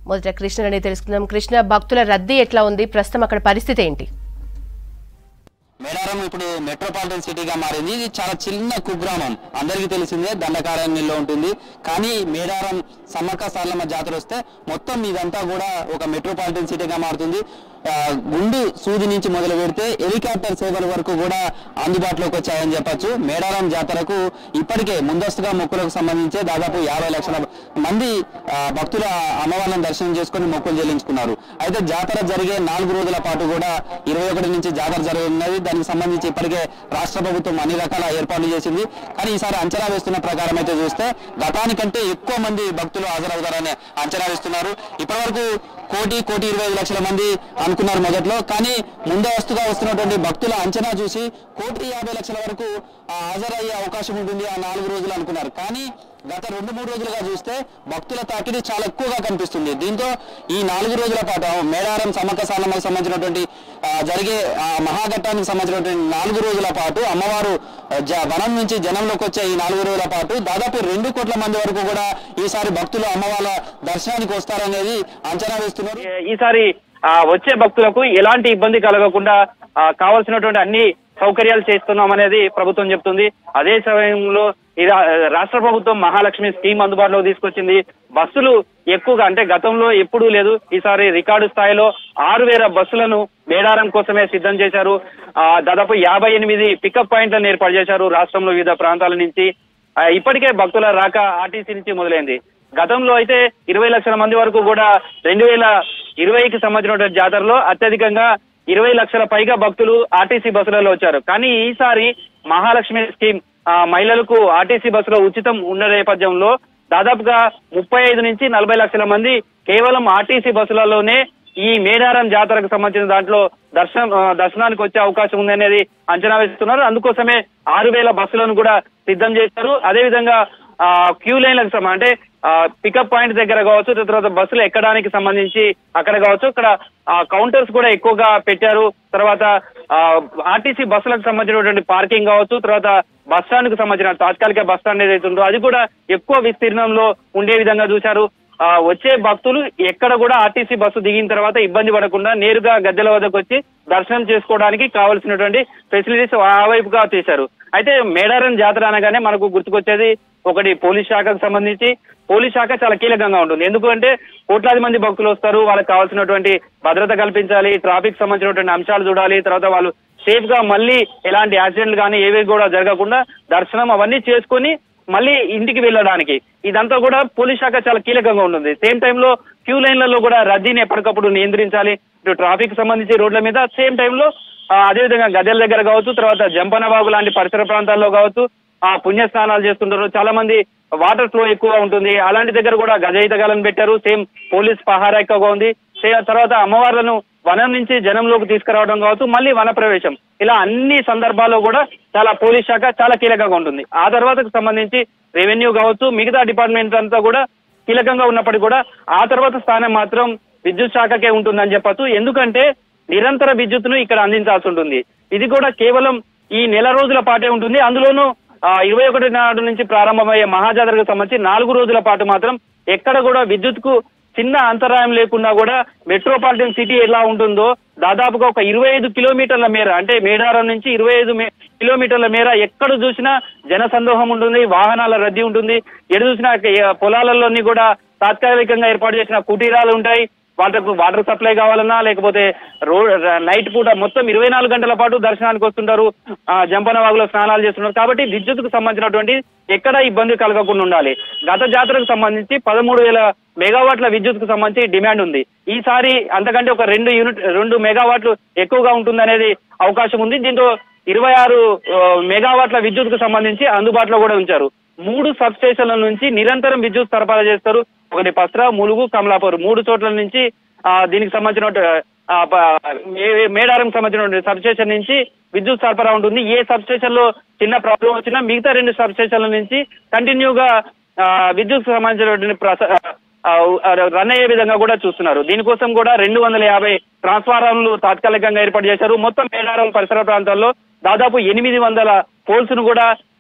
మొదట కృష్ణని తెలుసుకుందాం కృష్ణ భక్తుల రద్దీ ఎట్లా ఉంది ప్రస్తుతం అక్కడ పరిస్థితి ఏంటి మేడారం ఇప్పుడు మెట్రోపాలిటన్ సిటీగా మారింది ఇది చాలా చిన్న కుగ్రామం అందరికీ తెలిసిందే దండకారణ్యంలో ఉంటుంది కానీ మేడారం సమ్మక్క సార్లమ్మ జాతర వస్తే మొత్తం ఇదంతా కూడా ఒక మెట్రోపాలిటన్ సిటీగా మారుతుంది ఆ, గుండు సూది నుంచి మొదలు పెడితే హెలికాప్టర్ సేవల వరకు కూడా అందుబాటులోకి వచ్చాయని చెప్పొచ్చు మేడారం జాతరకు ఇప్పటికే ముందస్తుగా మొక్కులకు సంబంధించి దాదాపు యాభై లక్షల మంది ఆ, భక్తుల అమ్మవారిని దర్శనం చేసుకుని మొక్కులు చెల్లించుకున్నారు అయితే జాతర జరిగే నాలుగు రోజుల పాటు కూడా ఇరవై ఒకటి నుంచి జాతర జరగనున్నది దానికి సంబంధించి ఇప్పటికే రాష్ట్ర ప్రభుత్వం అన్ని రకాల ఏర్పాట్లు చేసింది కానీ ఈసారి అంచనా వేస్తున్న ప్రకారం అయితే చూస్తే గతానికంటే ఎక్కువ మంది భక్తులు హాజరవుతారని అంచనా వేస్తున్నారు ఇప్పటివరకు కోటి కోటి ఇరవై ఐదు లక్షల మంది అనుకున్నారు మొదట్లో కానీ ముందస్తుగా వస్తున్నటువంటి భక్తుల అంచనా చూసి కోటి యాభై లక్షల వరకు ఆ, హాజరయ్యే అవకాశం ఉంటుంది ఆ నాలుగు రోజులు అనుకున్నారు కానీ గత రెండు మూడు రోజులుగా చూస్తే భక్తుల తాకిడి చాలా ఎక్కువగా కనిపిస్తుంది దీంతో ఈ నాలుగు రోజుల పాటు మేడారం సమ్మక్క సాలమ్మకు సంబంధించినటువంటి ఆ, జరిగే ఆ, మహాఘట్టానికి సంబంధించినటువంటి నాలుగు రోజుల పాటు అమ్మవారు ఆ, జ- వనం నుంచి జనంలోకి వచ్చే ఈ నాలుగు రోజుల పాటు దాదాపు రెండు కోట్ల మంది వరకు కూడా ఈసారి భక్తులు అమ్మవాళ్ళ దర్శనానికి వస్తారనేది అంచనా వేస్తున్నారు ఈ- ఈసారి ఆ, వచ్చే భక్తులకు ఎలాంటి ఇబ్బంది కలగకుండా ఆ, కావాల్సినటువంటి అన్ని సౌకర్యాలు చేస్తున్నాం అనేది ప్రభుత్వం చెప్తుంది అదే సమయంలో ఈ రా- రాష్ట్ర ప్రభుత్వం మహాలక్ష్మి స్కీమ్ అందుబాటులోకి తీసుకొచ్చింది బస్సులు ఎక్కువగా అంటే గతంలో ఎప్పుడూ లేదు ఈసారి రికార్డు స్థాయిలో ఆరు వేల బస్సులను మేడారం కోసమే సిద్ధం చేశారు ఆ, దాదాపు యాభై ఎనిమిది పికప్ పాయింట్లను ఏర్పాటు చేశారు రాష్ట్రంలో వివిధ ప్రాంతాల నుంచి ఆ, ఇప్పటికే భక్తుల రాక ఆర్టీసీ నుంచి మొదలైంది గతంలో అయితే ఇరవై లక్షల మంది వరకు కూడా రెండు వేల ఇరవైకి సంబంధించినటువంటి జాతరలో అత్యధికంగా ఇరవై లక్షల పైగా భక్తులు ఆర్టీసీ బస్సులలో వచ్చారు కానీ ఈసారి మహాలక్ష్మి స్కీమ్ ఆ, మహిళలకు ఆర్టీసీ బస్సులో ఉచితం ఉన్న నేపథ్యంలో దాదాపుగా ముప్పై ఐదు నుంచి నలభై లక్షల మంది కేవలం ఆర్టీసీ బస్సులలోనే ఈ మేడారం జాతరకు సంబంధించిన దాంట్లో దర్శనం ఆ, దర్శనానికి వచ్చే అవకాశం ఉంది అనేది అంచనా వేస్తున్నారు అందుకోసమే ఆరు వేల బస్సులను కూడా సిద్ధం చేశారు అదేవిధంగా ఆ, క్యూ లైన్లకు సంబంధించి అంటే ఆ, పికప్ పాయింట్ దగ్గర కావచ్చు తర్వాత బస్సులు ఎక్కడానికి సంబంధించి అక్కడ కావచ్చు ఇక్కడ ఆ, కౌంటర్స్ కూడా ఎక్కువగా పెట్టారు తర్వాత ఆ, ఆర్టీసీ బస్సులకు సంబంధించినటువంటి పార్కింగ్ కావచ్చు తర్వాత బస్ స్టాండ్ కు సంబంధించిన తాత్కాలిక బస్ స్టాండ్ ఏదైతే ఉందో అది కూడా ఎక్కువ విస్తీర్ణంలో ఉండే విధంగా చూశారు ఆ, వచ్చే భక్తులు ఎక్కడ కూడా ఆర్టీసీ బస్సు దిగిన తర్వాత ఇబ్బంది పడకుండా నేరుగా గద్దెల వద్దకు వచ్చి దర్శనం చేసుకోవడానికి కావలసినటువంటి ఫెసిలిటీస్ ఆ వైపుగా చేశారు అయితే మేడారం జాతర అనగానే మనకు గుర్తుకొచ్చేది ఒకటి పోలీస్ శాఖకు సంబంధించి పోలీస్ శాఖ చాలా కీలకంగా ఉంటుంది ఎందుకంటే కోట్లాది మంది భక్తులు వస్తారు వాళ్ళకి కావాల్సినటువంటి భద్రత కల్పించాలి ట్రాఫిక్ సంబంధించినటువంటి అంశాలు చూడాలి తర్వాత వాళ్ళు సేఫ్ గా మళ్ళీ ఎలాంటి యాక్సిడెంట్లు కానీ ఏవి కూడా జరగకుండా దర్శనం అవన్నీ చేసుకొని మళ్ళీ ఇంటికి వెళ్ళడానికి ఇదంతా కూడా పోలీస్ శాఖ చాలా కీలకంగా ఉంటుంది సేమ్ టైంలో క్యూ లైన్లలో కూడా రద్దీని ఎప్పటికప్పుడు నియంత్రించాలి ఇటు ట్రాఫిక్ సంబంధించి రోడ్ల మీద సేమ్ టైంలో అదేవిధంగా గదెల దగ్గర కావచ్చు తర్వాత జంపనబాబు లాంటి పరిసర ప్రాంతాల్లో కావచ్చు ఆ పుణ్య స్నానాలు చేస్తుంటారు చాలా మంది వాటర్ ఫ్లో ఎక్కువగా ఉంటుంది అలాంటి దగ్గర కూడా గజయితగాలను పెట్టారు సేమ్ పోలీస్ పహారా ఎక్కువగా ఉంది సే- తర్వాత అమ్మవార్లను వనం నుంచి జనంలోకి తీసుకురావడం కావచ్చు మళ్ళీ వన ప్రవేశం ఇలా అన్ని సందర్భాల్లో కూడా చాలా పోలీస్ శాఖ చాలా కీలకంగా ఉంటుంది ఆ తర్వాతకు సంబంధించి రెవెన్యూ కావచ్చు మిగతా డిపార్ట్మెంట్ అంతా కూడా కీలకంగా ఉన్నప్పటికీ కూడా ఆ తర్వాత స్థానం మాత్రం విద్యుత్ శాఖకే ఉంటుందని చెప్పొచ్చు ఎందుకంటే నిరంతర విద్యుత్తును ఇక్కడ అందించాల్సి ఉంటుంది ఇది కూడా కేవలం ఈ నెల రోజుల పాటే ఉంటుంది అందులోనూ ఆ, ఇరవై ఒకటి నాడు నుంచి ప్రారంభమయ్యే మహాజాతరకు సంబంధించి నాలుగు రోజుల పాటు మాత్రం ఎక్కడ కూడా విద్యుత్ కు చిన్న అంతరాయం లేకుండా కూడా మెట్రోపాలిటన్ సిటీ ఎలా ఉంటుందో దాదాపుగా ఒక ఇరవై ఐదు కిలోమీటర్ల మేర అంటే మేడారం నుంచి ఇరవై ఐదు మే- కిలోమీటర్ల మేర ఎక్కడ చూసినా జన సందోహం ఉంటుంది వాహనాల రద్దీ ఉంటుంది ఎటు చూసినా ఏ- పొలాలలోని కూడా తాత్కాలికంగా ఏర్పాటు చేసిన కుటీరాలు ఉంటాయి వాళ్ళకు వాటర్ సప్లై కావాలన్నా లేకపోతే రోడ్ నైట్ పూట మొత్తం ఇరవై నాలుగు గంటల పాటు దర్శనానికి వస్తుంటారు ఆ, జంపన వాగులో స్నానాలు చేస్తున్నారు కాబట్టి విద్యుత్కు సంబంధించినటువంటి ఎక్కడ ఇబ్బంది కలగకుండా ఉండాలి గత జాతరకు సంబంధించి పదమూడు వేల మెగావాట్ల విద్యుత్కు సంబంధించి డిమాండ్ ఉంది ఈసారి అంతకంటే ఒక రెండు యూనిట్ రెండు మెగావాట్లు ఎక్కువగా ఉంటుందనేది అవకాశం ఉంది దీంతో ఇరవై ఆరు మెగావాట్ల విద్యుత్కు సంబంధించి అందుబాటులో కూడా ఉంచారు మూడు సబ్ స్టేషన్ల నుంచి నిరంతరం విద్యుత్ సరఫరా చేస్తారు ఒకటి పస్ర ములుగు కమలాపూర్ మూడు చోట్ల నుంచి ఆ, దీనికి సంబంధించిన ఆ, ప- మే- మేడారం సంబంధించిన సబ్ స్టేషన్ నుంచి విద్యుత్ సరఫరా ఉంటుంది ఏ సబ్ స్టేషన్ లో చిన్న ప్రాబ్లం వచ్చినా మిగతా రెండు సబ్ స్టేషన్ల నుంచి కంటిన్యూగా ఆ, విద్యుత్ సంబంధించినటువంటి ప్రస- ఆ, ఆ, రన్ అయ్యే విధంగా కూడా చూస్తున్నారు దీనికోసం కూడా రెండు వందల యాభై ట్రాన్స్ఫార్మర్లు తాత్కాలికంగా ఏర్పాటు చేశారు మొత్తం మేడారం పరిసర ప్రాంతాల్లో దాదాపు ఎనిమిది వందల పోల్స్ ను కూడా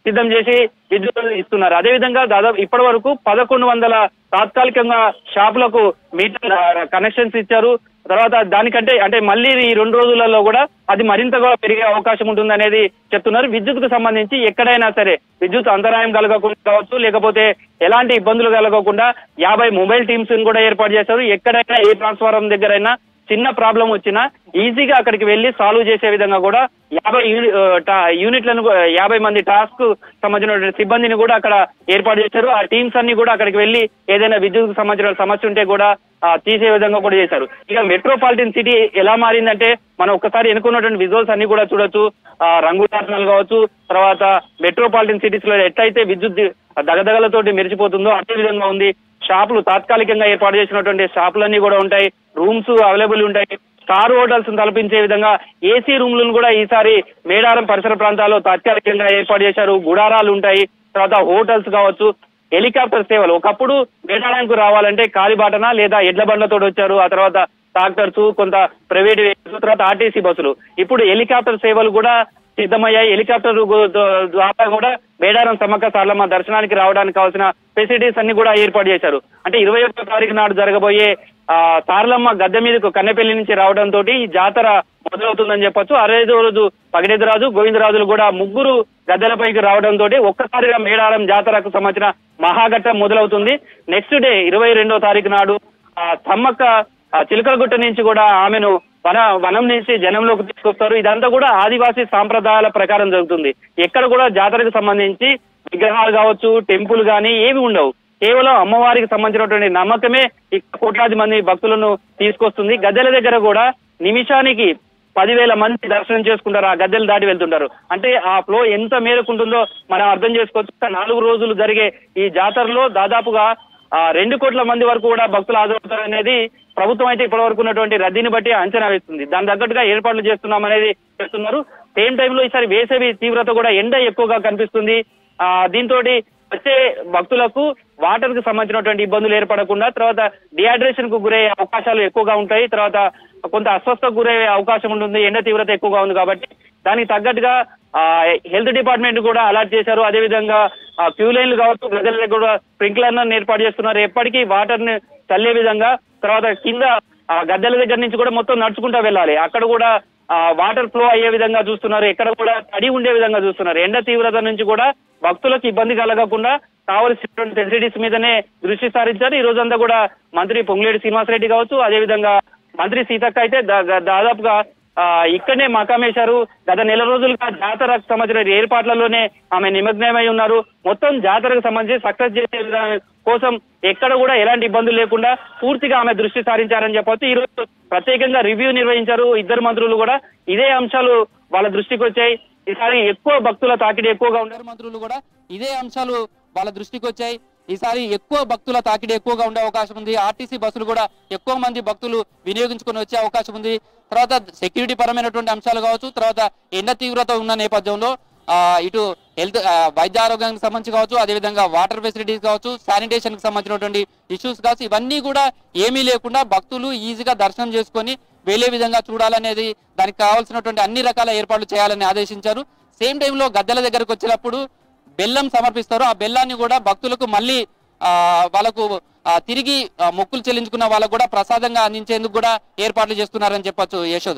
సిద్ధం చేసి విద్యుత్ ఇస్తున్నారు అదేవిధంగా దాదాపు ఇప్పటి వరకు పదకొండు వందల తాత్కాలికంగా షాపులకు మీటర్ కనెక్షన్స్ ఇచ్చారు తర్వాత దానికంటే అంటే మళ్ళీ ఈ రెండు రోజులలో కూడా అది మరింతగా పెరిగే అవకాశం ఉంటుంది అనేది చెప్తున్నారు విద్యుత్ కు సంబంధించి ఎక్కడైనా సరే విద్యుత్ అంతరాయం కలగకుండా కావచ్చు లేకపోతే ఎలాంటి ఇబ్బందులు కలగకుండా యాభై మొబైల్ టీమ్స్ కూడా ఏర్పాటు చేశారు ఎక్కడైనా ఏ ట్రాన్స్ఫారం దగ్గరైనా చిన్న ప్రాబ్లం వచ్చినా ఈజీగా అక్కడికి వెళ్లి సాల్వ్ చేసే విధంగా కూడా యాభై యూని- ఆ, టా- యూనిట్లను కూ- యాభై మంది టాస్క్ సంబంధించిన సిబ్బందిని కూడా అక్కడ ఏర్పాటు చేశారు ఆ టీమ్స్ అన్ని కూడా అక్కడికి వెళ్లి ఏదైనా విద్యుత్ సంబంధించిన సమస్య ఉంటే కూడా ఆ, తీసే విధంగా కూడా చేశారు ఇక మెట్రోపాలిటన్ సిటీ ఎలా మారిందంటే మనం ఒక్కసారి ఎన్నుకున్నటువంటి విజువల్స్ అన్ని కూడా చూడొచ్చు ఆ, రంగురాట్నాలు కావచ్చు తర్వాత మెట్రోపాలిటన్ సిటీస్ లో ఎట్లయితే విద్యుత్ ది- దగదగలతోటి మెరిచిపోతుందో అదే విధంగా ఉంది షాపులు తాత్కాలికంగా ఏర్పాటు చేసినటువంటి షాపులన్నీ కూడా ఉంటాయి రూమ్స్ అవైలబుల్ ఉంటాయి స్టార్ హోటల్స్ తలపించే విధంగా ఏసీ రూమ్లను కూడా ఈసారి మేడారం పరిసర ప్రాంతాల్లో తాత్కాలికంగా ఏర్పాటు చేశారు గుడారాలు ఉంటాయి తర్వాత హోటల్స్ కావచ్చు హెలికాప్టర్ సేవలు ఒకప్పుడు మేడారానికి రావాలంటే కాలిబాటన లేదా ఎడ్ల బండ్లతో వచ్చారు ఆ తర్వాత ట్రాక్టర్స్ కొంత ప్రైవేట్ వెహికల్స్ తర్వాత ఆర్టీసీ బస్సులు ఇప్పుడు హెలికాప్టర్ సేవలు కూడా సిద్ధమయ్యాయి హెలికాప్టర్ గు- ద- ద్వారా కూడా మేడారం సమ్మక్క సార్లమ్మ దర్శనానికి రావడానికి కావాల్సిన ఫెసిలిటీస్ అన్ని కూడా ఏర్పాటు చేశారు అంటే ఇరవై ఒక్క తారీఖు నాడు జరగబోయే ఆ సార్లమ్మ గద్దె మీదకు కన్నెపల్లి నుంచి రావడంతో ఈ జాతర మొదలవుతుందని చెప్పొచ్చు అదే రోజు పగిడేదిరాజు గోవిందరాజులు కూడా ముగ్గురు గద్దెలపైకి రావడంతో ఒక్కసారిగా మేడారం జాతరకు సంబంధించిన మహాఘట్టం మొదలవుతుంది నెక్స్ట్ డే ఇరవై రెండో తారీఖు నాడు ఆ సమ్మక్క ఆ చిలకలగుట్ట నుంచి కూడా ఆమెను వన వనం నుంచి జనంలోకి తీసుకొస్తారు ఇదంతా కూడా ఆదివాసీ సాంప్రదాయాల ప్రకారం జరుగుతుంది ఎక్కడ కూడా జాతరకు సంబంధించి విగ్రహాలు కావచ్చు టెంపుల్ గాని ఏవి ఉండవు కేవలం అమ్మవారికి సంబంధించినటువంటి నమ్మకమే ఈ కోట్లాది మంది భక్తులను తీసుకొస్తుంది గద్దెల దగ్గర కూడా నిమిషానికి పదివేల మంది దర్శనం చేసుకుంటారు ఆ గద్దెలు దాటి వెళ్తుంటారు అంటే ఆ ఫ్లో ఎంత మేరకు ఉంటుందో మనం అర్థం చేసుకోవచ్చు ఒక నాలుగు రోజులు జరిగే ఈ జాతరలో దాదాపుగా ఆ రెండు కోట్ల మంది వరకు కూడా భక్తులు హాజరవుతారు అనేది ప్రభుత్వం అయితే ఇప్పటి వరకు ఉన్నటువంటి రద్దీని బట్టి అంచనా వేస్తుంది దాని తగ్గట్టుగా ఏర్పాట్లు చేస్తున్నాం అనేది చెప్తున్నారు సేమ్ టైంలో ఈసారి వేసవి తీవ్రత కూడా ఎండ ఎక్కువగా కనిపిస్తుంది ఆ దీంతో వచ్చే భక్తులకు వాటర్ కు సంబంధించినటువంటి ఇబ్బందులు ఏర్పడకుండా తర్వాత డిహైడ్రేషన్ కు గురయ్యే అవకాశాలు ఎక్కువగా ఉంటాయి తర్వాత కొంత అస్వస్థకు గురయ్యే అవకాశం ఉంటుంది ఎండ తీవ్రత ఎక్కువగా ఉంది కాబట్టి దానికి తగ్గట్టుగా ఆ హెల్త్ డిపార్ట్మెంట్ కూడా అలర్ట్ చేశారు అదేవిధంగా ఆ క్యూ లైన్లు కావచ్చు ప్రజల దగ్గర కూడా స్ప్రింక్లర్ ఏర్పాటు చేస్తున్నారు ఎప్పటికీ వాటర్ ని చల్లే విధంగా తర్వాత కింద ఆ గద్దెల దగ్గర నుంచి కూడా మొత్తం నడుచుకుంటా వెళ్ళాలి అక్కడ కూడా ఆ వాటర్ ఫ్లో అయ్యే విధంగా చూస్తున్నారు ఎక్కడ కూడా తడి ఉండే విధంగా చూస్తున్నారు ఎండ తీవ్రత నుంచి కూడా భక్తులకు ఇబ్బంది కలగకుండా కావలసినటువంటి ఫెసిలిటీస్ మీదనే దృష్టి సారించారు ఈ రోజంతా కూడా మంత్రి పొంగులేటి శ్రీనివాసరెడ్డి కావచ్చు అదేవిధంగా మంత్రి సీతక్క అయితే దా- దా- దాదాపుగా ఆ ఇక్కడనే మకామేశారు గత నెల రోజులుగా జాతరకు సంబంధించిన ఏర్పాట్లలోనే ఆమె నిమగ్నమై ఉన్నారు మొత్తం జాతరకు సంబంధించి సక్సెస్ చేసే విధానం కోసం ఎక్కడ కూడా ఎలాంటి ఇబ్బందులు లేకుండా పూర్తిగా ఆమె దృష్టి సారించారని చెప్పొచ్చు ఈ రోజు ప్రత్యేకంగా రివ్యూ నిర్వహించారు ఇద్దరు మంత్రులు కూడా ఇదే అంశాలు వాళ్ళ దృష్టికి వచ్చాయి ఈసారి ఎక్కువ భక్తుల తాకిడి ఎక్కువగా ఉన్నారు ఇద్దరు మంత్రులు కూడా ఇదే అంశాలు వాళ్ళ దృష్టికి వచ్చాయి ఈసారి ఎక్కువ భక్తుల తాకిడి ఎక్కువగా ఉండే అవకాశం ఉంది ఆర్టీసీ బస్సులు కూడా ఎక్కువ మంది భక్తులు వినియోగించుకొని వచ్చే అవకాశం ఉంది తర్వాత సెక్యూరిటీ పరమైనటువంటి అంశాలు కావచ్చు తర్వాత ఎండ తీవ్రత ఉన్న నేపథ్యంలో ఆ, ఇటు హెల్త్ ఆ, వైద్య ఆరోగ్యానికి సంబంధించి కావచ్చు అదేవిధంగా వాటర్ ఫెసిలిటీస్ కావచ్చు శానిటేషన్ కి సంబంధించినటువంటి ఇష్యూస్ కావచ్చు ఇవన్నీ కూడా ఏమీ లేకుండా భక్తులు ఈజీగా దర్శనం చేసుకొని వెళ్ళే విధంగా చూడాలనేది దానికి కావాల్సినటువంటి అన్ని రకాల ఏర్పాట్లు చేయాలని ఆదేశించారు సేమ్ టైంలో గద్దెల దగ్గరకు వచ్చినప్పుడు బెల్లం సమర్పిస్తారు ఆ బెల్లాన్ని కూడా భక్తులకు మళ్ళీ ఆ, వాళ్ళకు ఆ, తిరిగి ఆ, మొక్కులు చెల్లించుకున్న వాళ్ళకు కూడా ప్రసాదంగా అందించేందుకు కూడా ఏర్పాట్లు చేస్తున్నారని చెప్పొచ్చు యశోద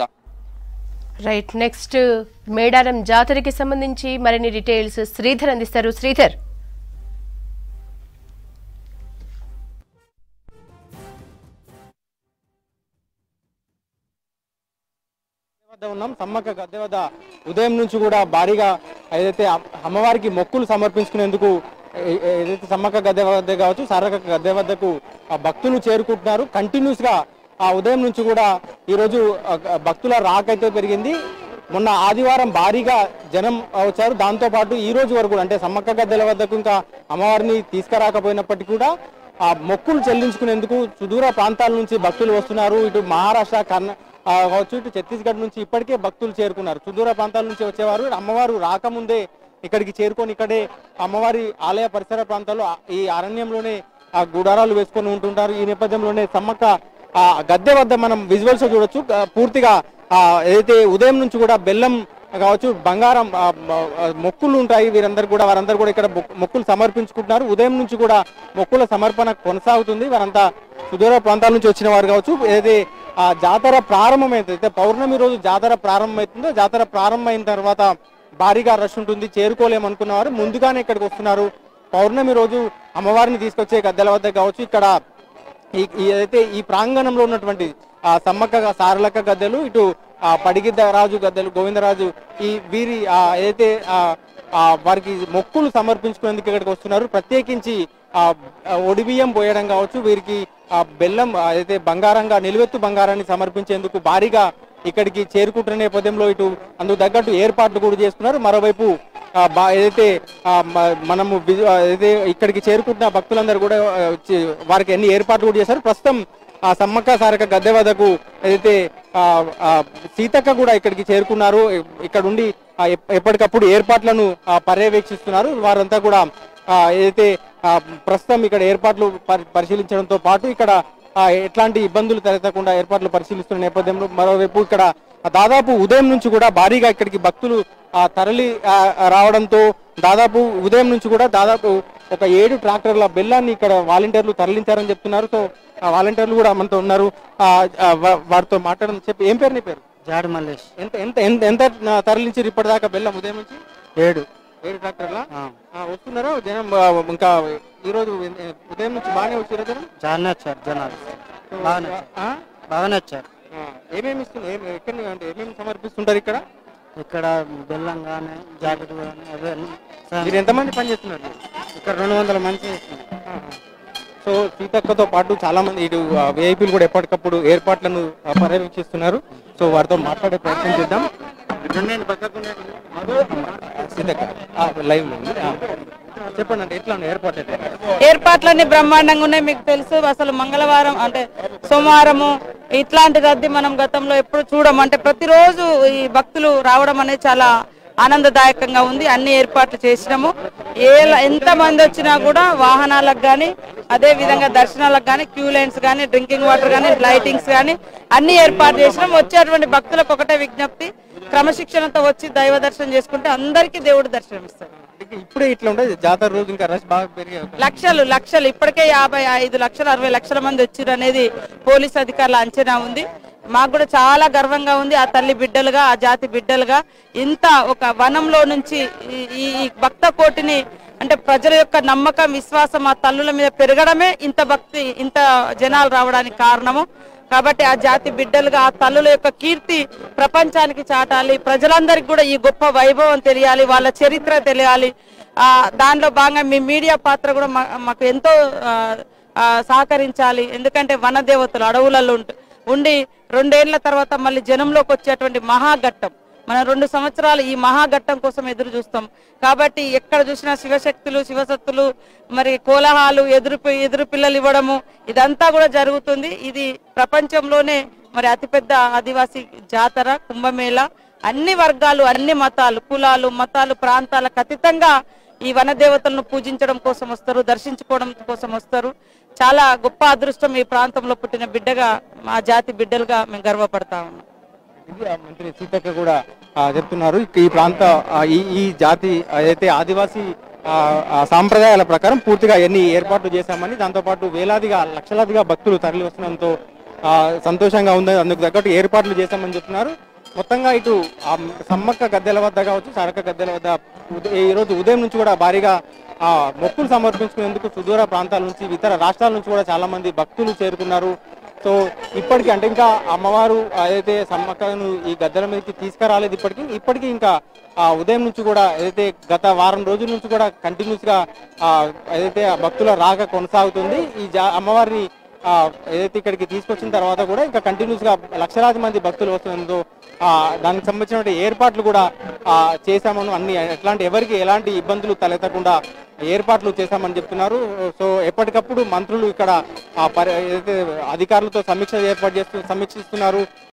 రైట్ నెక్స్ట్ మేడారం జాతరకి సంబంధించి మరిన్ని డీటెయిల్స్ శ్రీధర్ అందిస్తారు శ్రీధర్ వద్ద ఉన్నాం సమ్మక్క గద్దె వద్ద ఉదయం నుంచి కూడా భారీగా ఏదైతే అమ్- అమ్మవారికి మొక్కులు సమర్పించుకునేందుకు ఏ- ఏ- ఏదైతే సమ్మక్క గద్దె వద్ద కావచ్చు సారక్క గద్దె వద్దకు ఆ భక్తులు చేరుకుంటున్నారు కంటిన్యూస్ గా ఆ ఉదయం నుంచి కూడా ఈరోజు ఆ, గ- భక్తుల రాకైతే పెరిగింది మొన్న ఆదివారం భారీగా జనం ఆ, వచ్చారు దాంతో పాటు ఈ రోజు వరకు కూడా అంటే సమ్మక్క గద్దెల వద్దకు ఇంకా అమ్మవారిని తీసుకురాకపోయినప్పటికీ కూడా ఆ మొక్కులు చెల్లించుకునేందుకు సుదూర ప్రాంతాల నుంచి భక్తులు వస్తున్నారు ఇటు మహారాష్ట్ర కర్ణ ఆ, కావచ్చు ఇటు ఛత్తీస్గఢ్ నుంచి ఇప్పటికే భక్తులు చేరుకున్నారు సుదూర ప్రాంతాల నుంచి వచ్చేవారు అమ్మవారు రాకముందే ఇక్కడికి చేరుకొని ఇక్కడే అమ్మవారి ఆలయ పరిసర ప్రాంతాల్లో ఆ- ఈ అరణ్యంలోనే ఆ గుడారాలు వేసుకొని ఉంటుంటారు ఈ నేపథ్యంలోనే సమ్మక్క ఆ గద్దె వద్ద మనం విజువల్స్ చూడొచ్చు ఆ, పూర్తిగా ఆ, ఏదైతే ఉదయం నుంచి కూడా బెల్లం కావచ్చు బంగారం ఆ, మ- ఆ, మొక్కులు ఉంటాయి వీరందరూ కూడా వారందరూ కూడా ఇక్కడ మొక్కు- మొక్కులు సమర్పించుకుంటున్నారు ఉదయం నుంచి కూడా మొక్కుల సమర్పణ కొనసాగుతుంది వారంతా సుదూర ప్రాంతాల నుంచి వచ్చిన వారు కావచ్చు ఏదైతే ఆ జాతర ప్రారంభమైంది అయితే పౌర్ణమి రోజు జాతర ప్రారంభమవుతుందో జాతర ప్రారంభమైన తర్వాత భారీగా రష్ ఉంటుంది చేరుకోలేమనుకున్న వారు ముందుగానే ఇక్కడికి వస్తున్నారు పౌర్ణమి రోజు అమ్మవారిని తీసుకొచ్చే గద్దెల వద్ద కావచ్చు ఇక్కడ ఈ ఈ ఏదైతే ఈ ప్రాంగణంలో ఉన్నటువంటి ఆ సమ్మక్క సారలక్క గద్దెలు ఇటు ఆ పడిగిద్ద రాజు గద్దెలు గోవిందరాజు ఈ వీరి ఆ ఏదైతే ఆ ఆ వారికి మొక్కులు సమర్పించుకునేందుకు ఇక్కడికి వస్తున్నారు ప్రత్యేకించి ఆ ఆ ఒడిబియ్యం పోయడం కావచ్చు వీరికి ఆ బెల్లం ఆ ఏదైతే బంగారంగా నిలువెత్తు బంగారాన్ని సమర్పించేందుకు భారీగా ఇక్కడికి చేరుకుంటున్న నేపథ్యంలో ఇటు అందుకు తగ్గట్టు ఏర్పాట్లు కూడా చేస్తున్నారు మరోవైపు ఆ, బా- ఏదైతే ఆ, మ- మనము వి- ఆ, ఏదైతే ఇక్కడికి చేరుకుంటున్న భక్తులందరూ కూడా ఆ, వచ్చి వారికి ఎన్ని ఏర్పాట్లు కూడా చేశారు ప్రస్తుతం ఆ సమ్మక్క సారక గద్దె వద్దకు ఏదైతే ఆ, ఆ, సీతక్క కూడా ఇక్కడికి చేరుకున్నారు ఇక్కడ ఉండి ఆ, ఎప్- ఎప్పటికప్పుడు ఏర్పాట్లను ఆ, పర్యవేక్షిస్తున్నారు వారంతా కూడా ఆ, ఏదైతే ఆ, ప్రస్తుతం ఇక్కడ ఏర్పాట్లు పరి- పరిశీలించడంతో పాటు ఇక్కడ ఆ, ఎట్లాంటి ఇబ్బందులు తలెత్తకుండా ఏర్పాట్లు పరిశీలిస్తున్న నేపథ్యంలో మరోవైపు ఇక్కడ దాదాపు ఉదయం నుంచి కూడా భారీగా ఇక్కడికి భక్తులు ఆ, తరలి ఆ, రావడంతో దాదాపు ఉదయం నుంచి కూడా దాదాపు ఒక ఏడు ట్రాక్టర్ల బెల్లాన్ని ఇక్కడ వాలంటీర్లు తరలించారని చెప్తున్నారు సో ఆ వాలంటీర్లు కూడా మనతో ఉన్నారు ఆ, ఆ, వా- వారితో మాట్లాడడం చెప్పి ఏం పేరు నీ పేరు జాడు మల్లేష్ ఎంత ఎంత ఎంత ఎంత తరలించారు ఇప్పటిదాకా బెల్లం ఉదయం నుంచి ఏడు ఏడు ట్రాక్టర్ల ఆ, వస్తున్నారా జనం ఆ, ఇంకా ఈ రోజు ఉదయం నుంచి బాగానే వచ్చారా జనం చాలానే వచ్చారు జనాలు బాగానే వచ్చారు ఆ? బాగానే వచ్చారు ఆ, ఏమేమి ఇస్తున్నారు ఏం- ఎక్కడ అంటే ఏమేమి సమర్పిస్తుంటారు ఇక్కడ ఇక్కడ బెల్లం కానీ జాకెట్ కానీ అవే అన్ని సా- మీరు ఎంతమంది పని చేస్తున్నారు ఇక్కడ రెండు వందల మంది చేస్తున్నారు సో సీతక్కతో పాటు చాలా మంది ఇటు విఐపీలు కూడా ఎప్పటికప్పుడు ఏర్పాట్లను ఆ, పర్యవేక్షిస్తున్నారు సో వారితో మాట్లాడే ప్రయత్నం చేద్దాం సీతక్క ఆ, లైవ్ లో ఉంది. ఆ. చెప్పండి అంటే ఎట్లా ఉంది ఏర్పాటు ఎట్లా ఉంది? ఏర్పాట్లన్నీ బ్రహ్మాండంగా ఉన్నాయి మీకు తెలుసు అసలు మంగళవారం అంటే సోమవారము ఇట్లాంటి రద్దీ మనం గతంలో ఎప్పుడు చూడం అంటే ప్రతిరోజు ఈ భక్తులు రావడం అనేది చాలా ఆనందదాయకంగా ఉంది అన్ని ఏర్పాట్లు చేసినాము ఏ ఎంత మంది వచ్చినా కూడా వాహనాలకు కానీ అదే విధంగా దర్శనాలకు కానీ క్యూ లైన్స్ కానీ డ్రింకింగ్ వాటర్ కానీ లైటింగ్స్ కానీ అన్ని ఏర్పాటు చేసినాం వచ్చేటువంటి భక్తులకు ఒకటే విజ్ఞప్తి క్రమశిక్షణతో వచ్చి దైవ దర్శనం చేసుకుంటే అందరికీ దేవుడు దర్శనం ఇస్తాడు అంటే ఇప్పుడే ఇట్లా ఉండదు జాతర రోజు ఇంకా రష్ బాగా పెరిగే అవకాశం లక్షలు లక్షలు ఇప్పటికే యాభై ఐదు లక్షలు అరవై లక్షల మంది వచ్చిర్రు అనేది పోలీస్ అధికారుల అంచనా ఉంది మాకు కూడా చాలా గర్వంగా ఉంది ఆ తల్లి బిడ్డలుగా ఆ జాతి బిడ్డలుగా ఇంత ఒక వనంలో నుంచి ఈ- ఈ ఈ భక్త కోటిని అంటే ప్రజల యొక్క నమ్మకం విశ్వాసం ఆ తల్లుల మీద పెరగడమే ఇంత భక్తి ఇంత జనాలు రావడానికి కారణము కాబట్టి ఆ జాతి బిడ్డలుగా ఆ తల్లుల యొక్క కీర్తి ప్రపంచానికి చాటాలి ప్రజలందరికీ కూడా ఈ గొప్ప వైభవం తెలియాలి వాళ్ళ చరిత్ర తెలియాలి ఆ దానిలో భాగంగా మీ మీడియా పాత్ర కూడా మా- మాకు ఎంతో ఆ, ఆ, సహకరించాలి ఎందుకంటే వన దేవతలు అడవులలో ఉంట- ఉండి రెండేళ్ల తర్వాత మళ్ళీ జనంలోకి వచ్చేటువంటి మహాఘట్టం మనం రెండు సంవత్సరాలు ఈ మహాఘట్టం కోసం ఎదురు చూస్తాం కాబట్టి ఎక్కడ చూసినా శివశక్తులు శివసత్తులు మరి కోలాహాలు ఎదురు పి- ఎదురు పిల్లలు ఇవ్వడము ఇదంతా కూడా జరుగుతుంది ఇది ప్రపంచంలోనే మరి అతిపెద్ద ఆదివాసీ జాతర కుంభమేళ అన్ని వర్గాలు అన్ని మతాలు కులాలు మతాలు ప్రాంతాలకు అతీతంగా ఈ వనదేవతలను పూజించడం కోసం వస్తారు దర్శించుకోవడం కోసం వస్తారు చాలా గొప్ప అదృష్టం ఈ ప్రాంతంలో పుట్టిన బిడ్డగా మా జాతి బిడ్డలుగా మేము గర్వపడతా ఉన్నాం ఇది ఆ మంత్రి సీతక్క కూడా ఆ, చెప్తున్నారు ఇక ఈ ప్రాంత ఆ, ఈ ఈ జాతి ఏదైతే ఆదివాసీ ఆ, ఆ, సాంప్రదాయాల ప్రకారం పూర్తిగా ఎన్ని ఏర్పాట్లు చేశామని దాంతోపాటు వేలాదిగా లక్షలాదిగా భక్తులు తరలి వస్తున్నంతో ఆ, సంతోషంగా ఉంది అందుకు తగ్గట్టు ఏర్పాట్లు చేశామని చెప్తున్నారు మొత్తంగా ఇటు ఆ సమ్మక్క గద్దెల వద్ద కావచ్చు సరక గద్దెల వద్ద ఉద- ఈ రోజు ఉదయం నుంచి కూడా భారీగా ఆ మొక్కులు సమర్పించుకునేందుకు సుదూర ప్రాంతాల నుంచి ఇతర రాష్ట్రాల నుంచి కూడా చాలా మంది భక్తులు చేరుకున్నారు సో ఇప్పటికీ అంటే ఇంకా అమ్మవారు ఏదైతే సమ్మక్కను ఈ గద్దెల మీదకి తీసుకురాలేదు ఇప్పటికీ ఇప్పటికీ ఇంకా ఆ ఉదయం నుంచి కూడా ఏదైతే గత వారం రోజుల నుంచి కూడా కంటిన్యూస్ గా ఆ ఏదైతే ఆ భక్తుల రాక కొనసాగుతుంది ఈ జా అమ్మవారిని ఆ ఏదైతే ఇక్కడికి తీసుకొచ్చిన తర్వాత కూడా ఇంకా కంటిన్యూస్ గా లక్షలాది మంది భక్తులు వస్తుందో ఆ దానికి సంబంధించిన ఏర్పాట్లు కూడా ఆ చేశామని అన్ని ఎట్లాంటి ఎవరికి ఎలాంటి ఇబ్బందులు తలెత్తకుండా ఏర్పాట్లు చేశామని చెప్తున్నారు సో ఎప్పటికప్పుడు మంత్రులు ఇక్కడ ఆ పరి ఏదైతే అధికారులతో సమీక్ష ఏర్పాటు చేస్తూ సమీక్షిస్తున్నారు